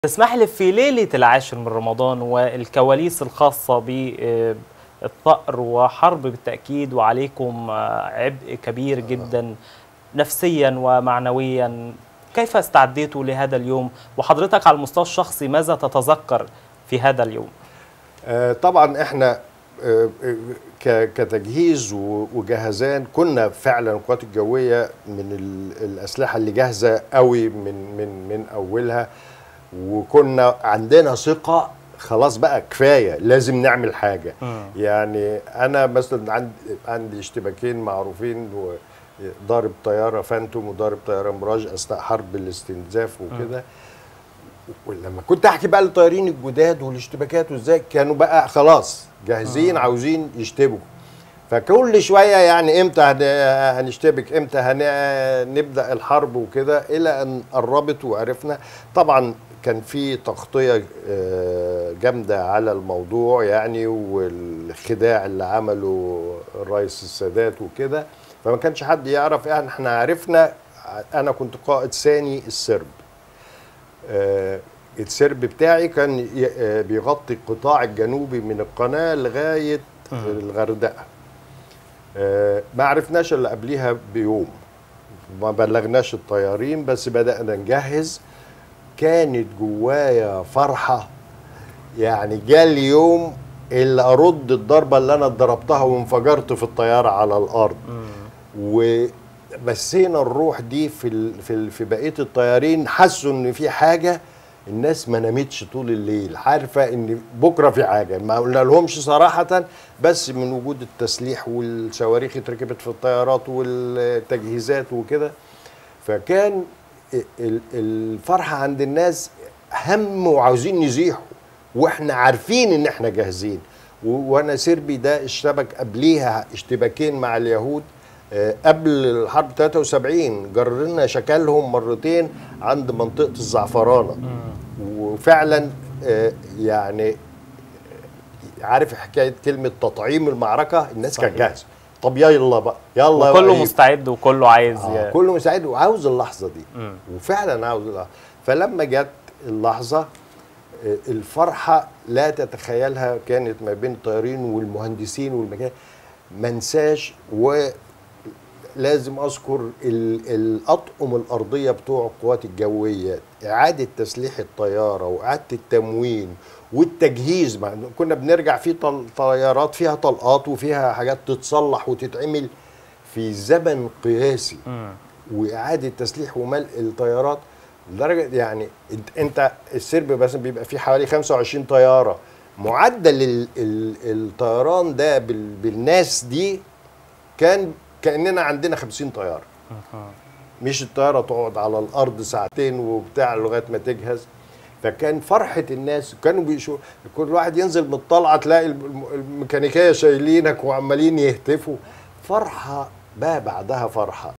تسمح لي في ليلة العاشر من رمضان والكواليس الخاصة بالثأر وحرب بالتأكيد وعليكم عبء كبير جدا نفسيا ومعنويا كيف استعديتوا لهذا اليوم وحضرتك على المستوى الشخصي ماذا تتذكر في هذا اليوم آه، طبعا احنا آه، آه، ك- كتجهيز و- وجهزان كنا فعلا القوات الجويه من ال- الاسلحه اللي جاهزه قوي من من من اولها وكنا عندنا ثقه خلاص بقى كفايه لازم نعمل حاجه مم. يعني انا مثلا عندي عندي اشتباكين معروفين و- ضارب طياره فانتوم وضارب طياره مراج اثناء حرب الاستنزاف وكده ولما كنت احكي بقى للطيارين الجداد والاشتباكات وازاي كانوا بقى خلاص جاهزين عاوزين يشتبكوا فكل شويه يعني امتى هن- هنشتبك امتى هنبدا الحرب وكده الى ان قربت وعرفنا طبعا كان في تغطيه آه، جامده على الموضوع يعني والخداع اللي عمله الرئيس السادات وكده فما كانش حد يعرف يعني احنا عرفنا انا كنت قائد ثاني السرب آه، السرب بتاعي كان ي- آه، بيغطي القطاع الجنوبي من القناه لغايه الغردقه آه، ما عرفناش الا قبليها بيوم ما بلغناش الطيارين بس بدانا نجهز كانت جوايا فرحه يعني جالي يوم اللي ارد الضربه اللي انا اتضربتها وانفجرت في الطياره على الارض وبسينا الروح دي في ال... في ال... في بقيه الطيارين حسوا ان في حاجه الناس ما نامتش طول الليل عارفه ان بكره في حاجه ما قلنا لهمش صراحه بس من وجود التسليح والصواريخ اتركبت في الطيارات والتجهيزات وكده فكان ال- الفرحه عند الناس هم وعاوزين يزيحوا واحنا عارفين ان احنا جاهزين و- وانا سربي ده اشتبك قبليها اشتباكين مع اليهود آه، قبل الحرب 73 جررنا شكلهم مرتين عند منطقه الزعفرانه وفعلا آه، يعني آه، عارف حكايه كلمه تطعيم المعركه الناس كانت صحيح. جاهزه طب يلا بقى يلا وكله بقى مستعد وكله عايز آه ي- كله مساعد وعاوز اللحظه دي مم. وفعلا عاوز اللحظة. فلما جت اللحظه آه، الفرحه لا تتخيلها كانت ما بين الطيارين والمهندسين والمكان ما انساش ولازم اذكر ال- الاطقم الارضيه بتوع القوات الجويه اعاده تسليح الطياره واعاده التموين والتجهيز مع إنه كنا بنرجع في طل- طيارات فيها طلقات وفيها حاجات تتصلح وتتعمل في زمن قياسي مم. واعاده تسليح وملء الطيارات لدرجه يعني انت, انت السرب مثلا بيبقى فيه حوالي 25 طياره معدل ال ال الطيران ده بال بالناس دي كان كاننا عندنا 50 طياره مش الطياره تقعد على الارض ساعتين وبتاع لغايه ما تجهز فكان فرحه الناس كانوا بيشوف كل واحد ينزل من الطلعه تلاقي الم- الميكانيكيه شايلينك وعمالين يهتفوا فرحه بقى بعدها فرحه